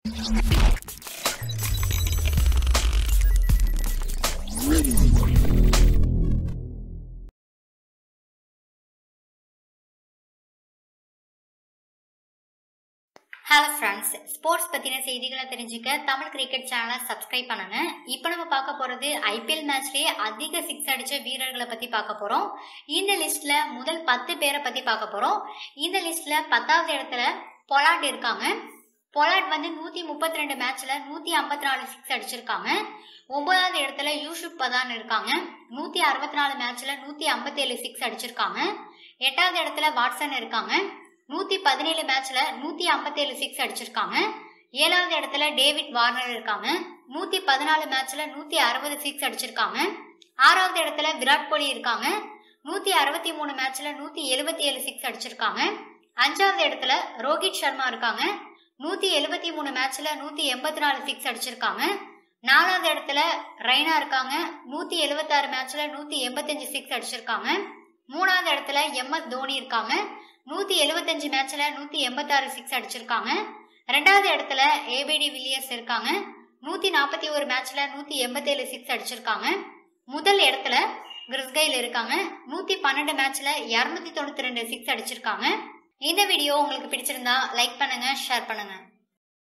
hello friends sports பற்றின செய்திகளை தெரிஞ்சுக்க தமிழ் கிரிக்கெட் சேனலை சப்ஸ்கிரைப் பண்ணுங்க இப்போ நம்ம பார்க்க போகிறது ஐபிஎல் மேட்ச்லேயே அதிக சிக்ஸ் அடித்த வீரர்களை பற்றி பார்க்க போகிறோம் இந்த லிஸ்ட்டில் முதல் பத்து பேரை பற்றி பார்க்க போகிறோம் இந்த லிஸ்ட்டில் பத்தாவது இடத்துல பொலாட் இருக்காங்க பொலாட் வந்து நூற்றி முப்பத்தி ரெண்டு மேட்ச்சில் நூற்றி ஐம்பத்தி நாலு சிக்ஸ் அடிச்சிருக்காங்க ஒன்பதாவது இடத்துல யூசுப் பதான் இருக்காங்க நூற்றி அறுபத்தி நாலு மேட்ச்சில் நூற்றி ஐம்பத்தேழு சிக்ஸ் அடிச்சிருக்காங்க எட்டாவது இடத்துல வாட்சன் இருக்காங்க நூற்றி பதினேழு மேட்ச்சில் நூற்றி ஐம்பத்தேழு சிக்ஸ் அடிச்சிருக்காங்க ஏழாவது இடத்துல டேவிட் வார்னர் இருக்காங்க நூற்றி பதினாலு மேட்ச்சில் நூற்றி அறுபது சிக்ஸ் அடிச்சிருக்காங்க ஆறாவது இடத்துல விராட் கோலி இருக்காங்க நூற்றி அறுபத்தி மூணு மேட்ச்சில் நூற்றி எழுபத்தி ஏழு சிக்ஸ் அடிச்சிருக்காங்க அஞ்சாவது இடத்துல ரோஹித் சர்மா இருக்காங்க நூற்றி எழுபத்தி மூணு மேட்ச்சில் நூற்றி எண்பத்தி நாலு சிக்ஸ் அடிச்சிருக்காங்க நாலாவது இடத்துல ரெய்னா இருக்காங்க நூற்றி எழுபத்தாறு மேட்ச்சில் நூற்றி எண்பத்தஞ்சு சிக்ஸ் அடிச்சிருக்காங்க மூணாவது இடத்துல எம்எஸ் தோனி இருக்காங்க நூற்றி எழுபத்தஞ்சு மேட்ச்சில் நூற்றி எண்பத்தாறு சிக்ஸ் அடிச்சிருக்காங்க ரெண்டாவது இடத்துல ஏபிடி வில்லியர்ஸ் இருக்காங்க நூற்றி நாற்பத்தி ஒரு மேட்ச்சில் நூற்றி எண்பத்தேழு சிக்ஸ் அடிச்சிருக்காங்க முதல் இடத்துல கிறிஸ்கைல் இருக்காங்க நூற்றி பன்னெண்டு மேட்ச்சில் இரநூத்தி தொண்ணூற்றி ரெண்டு சிக்ஸ் அடிச்சிருக்காங்க இந்த வீடியோ உங்களுக்கு பிடிச்சிருந்தா லைக் பண்ணுங்க ஷேர் பண்ணுங்க